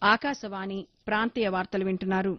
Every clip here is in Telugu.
ఆకాశవాణి ప్రాంతీయ వార్తలు వింటున్నారు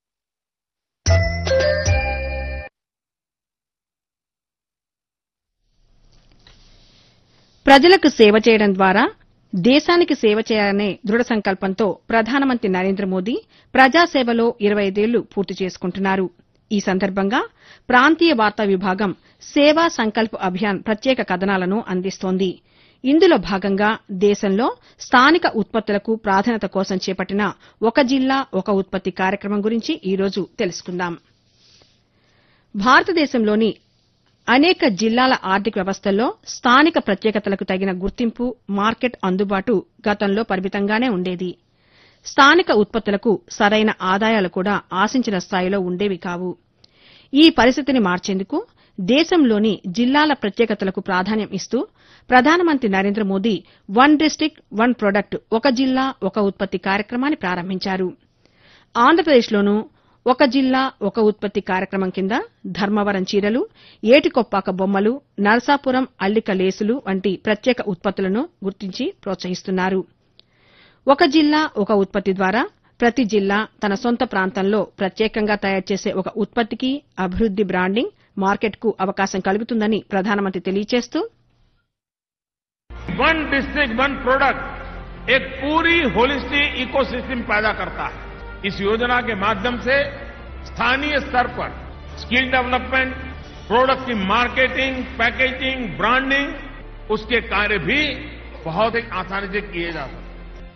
ప్రజలకు సేవ చేయడం ద్వారా దేశానికి సేవ చేయాలనే దృఢ సంకల్పంతో ప్రధానమంత్రి నరేంద్ర మోదీ ప్రజాసేవలో ఇరవై ఐదేళ్లు పూర్తి చేసుకుంటున్నారు ఈ సందర్భంగా ప్రాంతీయ వార్తా విభాగం సేవా సంకల్ప్ అభియాన్ ప్రత్యేక కథనాలను అందిస్తోంది ఇందులో భాగంగా దేశంలో స్థానిక ఉత్పత్తులకు ప్రాధాన్యత కోసం చేపట్టిన ఒక జిల్లా ఒక ఉత్పత్తి కార్యక్రమం గురించి ఈ రోజు తెలుసుకుందాం భారతదేశంలోని అనేక జిల్లాల ఆర్థిక వ్యవస్థల్లో స్థానిక ప్రత్యేకతలకు తగిన గుర్తింపు మార్కెట్ అందుబాటు గతంలో పరిమితంగానే ఉండేది స్థానిక ఉత్పత్తులకు సరైన ఆదాయాలు కూడా ఆశించిన స్థాయిలో ఉండేవి కావు ఈ పరిస్థితిని మార్చేందుకు దేశంలోని జిల్లాల ప్రత్యేకతలకు ప్రాధాన్యం ఇస్తూ ప్రధానమంత్రి Narendra Modi one district one product ఒక జిల్లా ఒక ఉత్పత్తి కార్యక్రమాన్ని ప్రారంభించారు ఆంధ్రప్రదేశ్లోనూ ఒక జిల్లా ఒక ఉత్పత్తి కార్యక్రమం కింద ధర్మవరం చీరలు ఏటికొప్పాక బొమ్మలు నరసాపురం అల్లిక లేసులు వంటి ప్రత్యేక ఉత్పత్తులను గుర్తించి ప్రోత్సహిస్తున్నారు ఒక జిల్లా ఒక ఉత్పత్తి ద్వారా ప్రతి జిల్లా తన సొంత ప్రాంతంలో ప్రత్యేకంగా తయారు చేసే ఒక ఉత్పత్తికి అభివృద్ది బ్రాండింగ్ మార్కెట్కు అవకాశం కలుగుతుందని ప్రధానమంత్రి తెలియజేస్తూ वन डिस्ट्रिक्ट वन प्रोडक्ट एक पूरी होलिस्टिक इकोसिस्टम पैदा करता है इस योजना के माध्यम से स्थानीय स्तर पर स्किल डेवलपमेंट प्रोडक्ट की मार्केटिंग पैकेजिंग ब्रांडिंग उसके कार्य भी बहुत ही आसानी से किए जा सकते हैं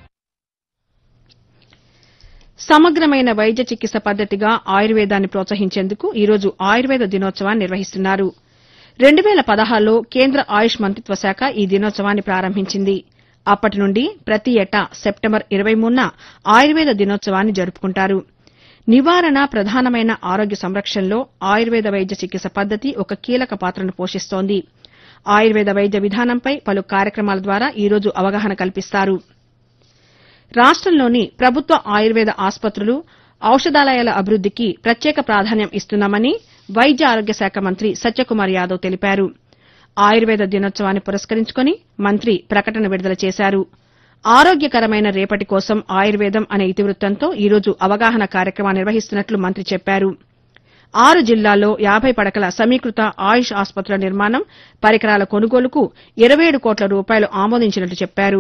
సమగ్రమైన వైద్య చికిత్స పద్దతిగా ఆయుర్వేదాన్ని ప్రోత్సహించేందుకు ఈ రోజు ఆయుర్వేద దినోత్సవాన్ని నిర్వహిస్తున్నారు రెండు వేల పదహారులో కేంద్ర ఆయుష్ మంత్రిత్వ శాఖ ఈ దినోత్సవాన్ని ప్రారంభించింది అప్పటి నుండి ప్రతి ఏటా సెప్టెంబర్ ఇరవై మూడున ఆయుర్వేద దినోత్సవాన్ని జరుపుకుంటారు నివారణ ప్రధానమైన ఆరోగ్య సంరక్షణలో ఆయుర్వేద వైద్య చికిత్స పద్దతి ఒక కీలక పాత్రను పోషిస్తోంది ఆయుర్వేద వైద్య విధానంపై పలు కార్యక్రమాల ద్వారా ఈ రోజు అవగాహన కల్పిస్తారు రాష్టంలోని ప్రభుత్వ ఆయుర్వేద ఆసుపత్రులు ఔషధాలయాల అభివృద్దికి ప్రత్యేక ప్రాధాన్యం ఇస్తున్నామని వైద్య ఆరోగ్య శాఖ మంత్రి సత్యకుమార్ యాదవ్ తెలిపారు ఆయుర్వేద దినోత్సవాన్ని పురస్కరించుకుని మంత్రి ప్రకటన విడుదల చేశారు ఆరోగ్యకరమైన రేపటి కోసం ఆయుర్వేదం అనే ఇతివృత్తంతో ఈ రోజు అవగాహన కార్యక్రమాన్ని నిర్వహిస్తున్నట్లు మంత్రి చెప్పారు ఆరు జిల్లాల్లో యాబై పడకల సమీకృత ఆయుష్ ఆసుపత్రుల నిర్మాణం పరికరాల కొనుగోలుకు ఇరవై ఏడు కోట్ల రూపాయలు ఆమోదించినట్లు చెప్పారు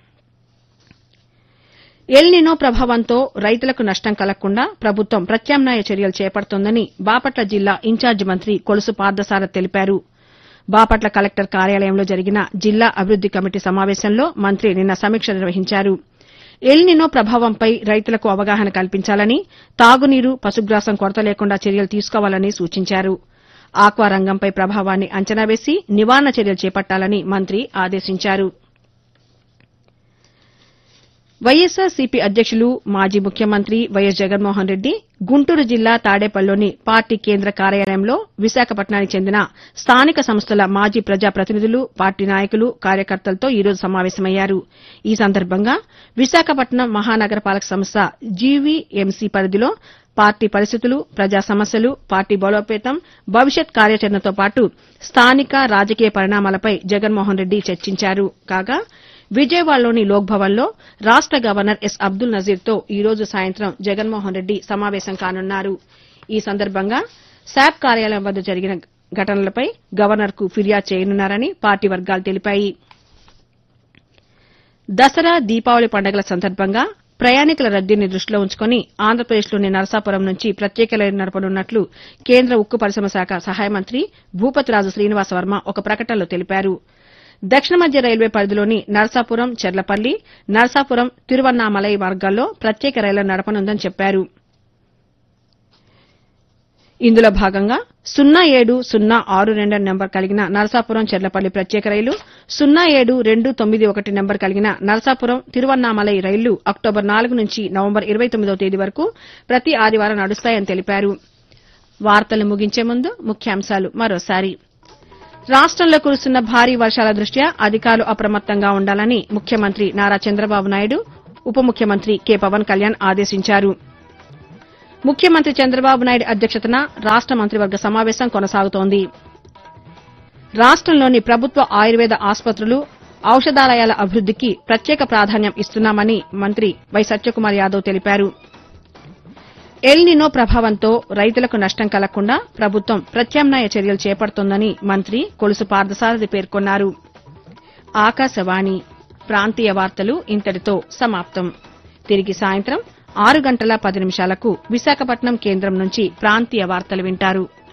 ఎల్నినో ప్రభావంతో రైతులకు నష్టం కలగకుండా ప్రభుత్వం ప్రత్యామ్నాయ చర్యలు చేపడుతోందని బాపట్ల జిల్లా ఇన్ఛార్జి మంత్రి కొలుసు పార్థసారథి తెలిపారు బాపట్ల కలెక్టర్ కార్యాలయంలో జరిగిన జిల్లా అభివృద్ది కమిటీ సమావేశంలో మంత్రి నిన్న సమీక్ష నిర్వహించారు ఎల్నినో ప్రభావంపై రైతులకు అవగాహన కల్పించాలని తాగునీరు పశుగ్రాసం కొరత లేకుండా చర్యలు తీసుకోవాలని సూచించారు ఆక్వా రంగంపై ప్రభావాన్ని అంచనా వేసి నివారణ చర్యలు చేపట్టాలని మంత్రి ఆదేశించారు వైఎస్సార్సీపీ అధ్యక్షులు మాజీ ముఖ్యమంత్రి వైఎస్ జగన్మోహన్ రెడ్డి గుంటూరు జిల్లా తాడేపల్లిలోని పార్టీ కేంద్ర కార్యాలయంలో విశాఖపట్నానికి చెందిన స్థానిక సంస్థల మాజీ ప్రజాప్రతినిధులు పార్టీ నాయకులు కార్యకర్తలతో ఈ రోజు సమావేశమయ్యారు ఈ సందర్భంగా విశాఖపట్నం మహానగరపాలక సంస్థ జీవీఎంసీ పరిధిలో పార్టీ పరిస్థితులు ప్రజా సమస్యలు పార్టీ బలోపేతం భవిష్యత్ కార్యాచరణతో పాటు స్థానిక రాజకీయ పరిణామాలపై జగన్మోహన్ రెడ్డి చర్చించారు కాగా విజయవాడలోని లోక్ భవన్లో రాష్ట గవర్నర్ ఎస్ అబ్దుల్ నజీర్తో ఈ రోజు సాయంత్రం జగన్మోహన్ రెడ్డి సమావేశం కానున్నారు ఈ సందర్భంగా శాప్ కార్యాలయం వద్ద జరిగిన ఘటనలపై గవర్నర్కు ఫిర్యాదు చేయనున్నారని పార్టీ వర్గాలు తెలిపాయి దసరా దీపావళి పండుగల సందర్భంగా ప్రయాణికుల రద్దీని దృష్టిలో ఉంచుకుని ఆంధ్రప్రదేశ్లోని నరసాపురం నుంచి ప్రత్యేక రైలు నడపనున్నట్లు కేంద్ర ఉక్కు పరిశ్రమ శాఖ సహాయ మంత్రి భూపతిరాజు శ్రీనివాస వర్మ ఒక ప్రకటనలో తెలిపారు దక్షిణ మధ్య రైల్వే పరిధిలోని నరసాపురం చెర్లపల్లి నరసాపురం తిరువన్నామలై మార్గాల్లో ప్రత్యేక రైళ్ల నడపనుందని చెప్పారు ఇందులో భాగంగా సున్నా ఏడు సున్నా ఆరు రెండు నెంబర్ కలిగిన నరసాపురం చెర్లపల్లి ప్రత్యేక రైలు సున్నా ఏడు రెండు తొమ్మిది ఒకటి నెంబర్ కలిగిన నరసాపురం తిరువన్నామలై రైళ్లు అక్టోబర్ నాలుగు నుంచి నవంబర్ ఇరవై తొమ్మిదో తేదీ వరకు ప్రతి ఆదివారం నడుస్తాయని తెలిపారు వార్తలు ముగించే ముందు ముఖ్యాంశాలు మరోసారి రాష్టంలో కురుస్తున్న భారీ వర్షాల దృష్ట్యా అధికారులు అప్రమత్తంగా ఉండాలని ముఖ్యమంత్రి నారా చంద్రబాబు నాయుడు ఉప ముఖ్యమంత్రి కె పవన్ కళ్యాణ్ ఆదేశించారు ముఖ్యమంత్రి చంద్రబాబు నాయుడు అధ్యక్షతన రాష్ట మంత్రివర్గ సమావేశం కొనసాగుతోంది రాష్టంలోని ప్రభుత్వ ఆయుర్వేద ఆసుపత్రులు ఔషధాలయాల అభివృద్దికి ప్రత్యేక ప్రాధాన్యం ఇస్తున్నామని మంత్రి వై సత్యకుమార్ యాదవ్ తెలిపారు ఎల్ నినో ప్రభావంతో రైతులకు నష్టం కలగకుండా ప్రభుత్వం ప్రత్యామ్నాయ చర్యలు చేపడుతోందని మంత్రి కొలుసు పార్థసారథి పేర్కొన్నారు ఆకాశవాణి ప్రాంతీయ వార్తలు ఇంతటితో సమాప్తం తిరిగి సాయంత్రం ఆరు గంటల పది నిమిషాలకు విశాఖపట్నం కేంద్రం నుంచి ప్రాంతీయ వార్తలు వింటారు